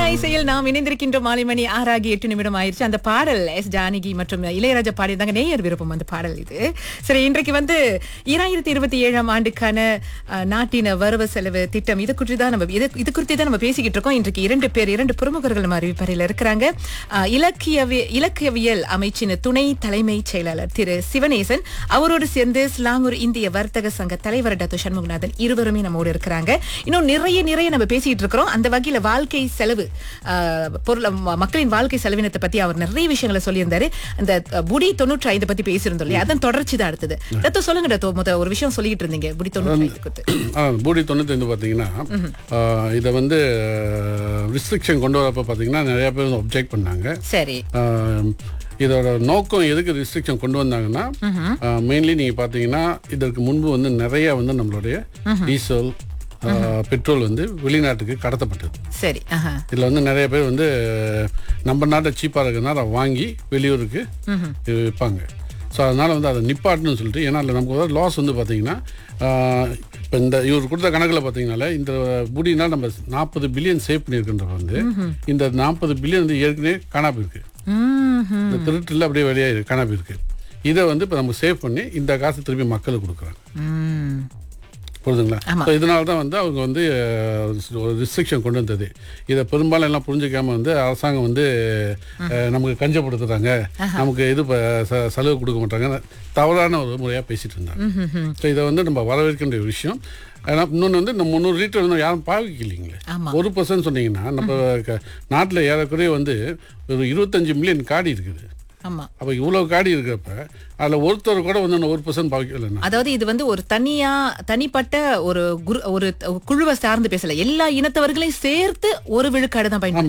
இசையில் நாம் இணைந்திருக்கின்ற மாலை மணி ஆறாகி எட்டு நிமிடம் ஆயிருச்சு அந்த பாடல் எஸ் ஜானகி மற்றும் இளையராஜா பாடியதாங்க நேயர் விருப்பம் அந்த பாடல் இது சரி இன்றைக்கு வந்து ஈராயிரத்தி இருபத்தி ஏழாம் ஆண்டுக்கான அஹ், நாட்டின வரவு செலவு திட்டம் இது குறித்து தான் நம்ம இது இது குறித்து தான் நம்ம பேசிக்கிட்டு இருக்கோம் இன்றைக்கு இரண்டு பேர் இரண்டு பிரமுகர்கள் நம்ம அறிவிப்பறையில் இருக்கிறாங்க அஹ், இலக்கியவி இலக்கியவியல் அமைச்சின் துணை தலைமைச் செயலாளர் திரு சிவனேசன் அவரோடு சேர்ந்து ஸ்லாங்கூர் இந்திய வர்த்தக சங்க தலைவர் டாக்டர் சண்முகநாதன் இருவருமே நம்மோடு இருக்கிறாங்க இன்னும் நிறைய நிறைய நம்ம பேசிட்டு இருக்கிறோம் அந்த வகையில வாழ்க்கை செலவு ஆஹ், பொருள் ம- மக்களின் வாழ்க்கை செலவினத்தை பத்தி அவர் நிறைய விஷயங்களை சொல்லியிருந்தாரு அந்த அஹ், புடி தொண்ணூற்றி ஐந்து பத்தி பேசியிருந்தோம் இல்லையா அதன் தொடர்ச்சி தான் அடுத்தது டத்தோ சொல்லுங்க டத்தோ முத ஒரு விஷயம் சொல்லிட்டு இருந்தீங்க புடி தொண்ணூற்றி ஐந்து குறித்து ஆ, பூடி தொண்ணூத்தைந்து பார்த்தீங்கன்னா இதை வந்து ரிஸ்ட்ரிக்ஷன் கொண்டு வரப்போ பார்த்தீங்கன்னா நிறைய பேர் வந்து ஒப்ஜெக்ட் பண்ணாங்க சரி ஆ, இதோட நோக்கம் எதுக்கு ரிஸ்ட்ரிக்ஷன் கொண்டு வந்தாங்கன்னா மெயின்லி நீங்கள் பார்த்தீங்கன்னா இதற்கு முன்பு வந்து நிறைய வந்து நம்மளுடைய டீசல் ஆ, பெட்ரோல் வந்து வெளிநாட்டுக்கு கடத்தப்பட்டது சரி ஆஹா. இதில் வந்து நிறைய பேர் வந்து நம்ம நாட்டை சீப்பாக இருக்குன்னா அதை வாங்கி வெளியூருக்கு இது விற்பாங்க ஸோ அதனால் வந்து அதை நிப்பாட்டணும்னு சொல்லிட்டு ஏன்னா அதில் நமக்கு வந்து லாஸ் வந்து பார்த்தீங்கன்னா இப்போ இந்த இவர் கொடுத்த கணக்கில் பார்த்தீங்கனால இந்த புடினால் நம்ம நாற்பது பில்லியன் சேவ் பண்ணியிருக்கின்ற வந்து இந்த நாற்பது பில்லியன் வந்து ஏற்கனவே காணா போயிருக்கு ம்ஹும். இந்த திருட்டில் அப்படியே வெளியே காணா போயிருக்கு இதை வந்து இப்போ நம்ம சேவ் பண்ணி இந்த காசு திருப்பி மக்களுக்கு கொடுக்குறாங்க ம். புரியுதுங்களா ஆமா. ஸோ இதனால தான் வந்து அவங்க வந்து அஹ், ஒரு ரிஸ்ட்ரிக்ஷன் கொண்டு வந்தது இதை பெரும்பாலும் எல்லாம் புரிஞ்சுக்காம வந்து அரசாங்கம் வந்து அஹ், நமக்கு கஞ்சப்படுத்துறாங்க நமக்கு இது ப- ச- செலவு கொடுக்க மாட்டாங்க தவறான ஒரு முறையாக பேசிட்டு இருந்தாங்க ஸோ இதை வந்து நம்ம வரவேற்க வேண்டிய ஒரு விஷயம் ஏன்னா இன்னொன்று வந்து இந்த முந்நூறு லிட்டர் வந்து யாரும் பாவிக்கலைங்களே ஆமா. ஒரு பர்சன்ட் சொன்னீங்கன்னா நம்ம நாட்டில் ஏறக்குறைய வந்து ஒரு இருபத்தஞ்சு மில்லியன் காடி இருக்குது ஆமா அப்போ இவ்வளோ காடி இருக்கிறப்ப அதில் ஒருத்தர் கூட வந்து இன்னும் ஒரு பர்சன்ட் பாவிக்கலைன்னா அதாவது இது வந்து ஒரு தனியா தனிப்பட்ட ஒரு குரு ஒரு குழுவை சார்ந்து பேசல எல்லா இனத்தவர்களையும் சேர்த்து ஒரு விழுக்காடு தான் பயன்படுத்தி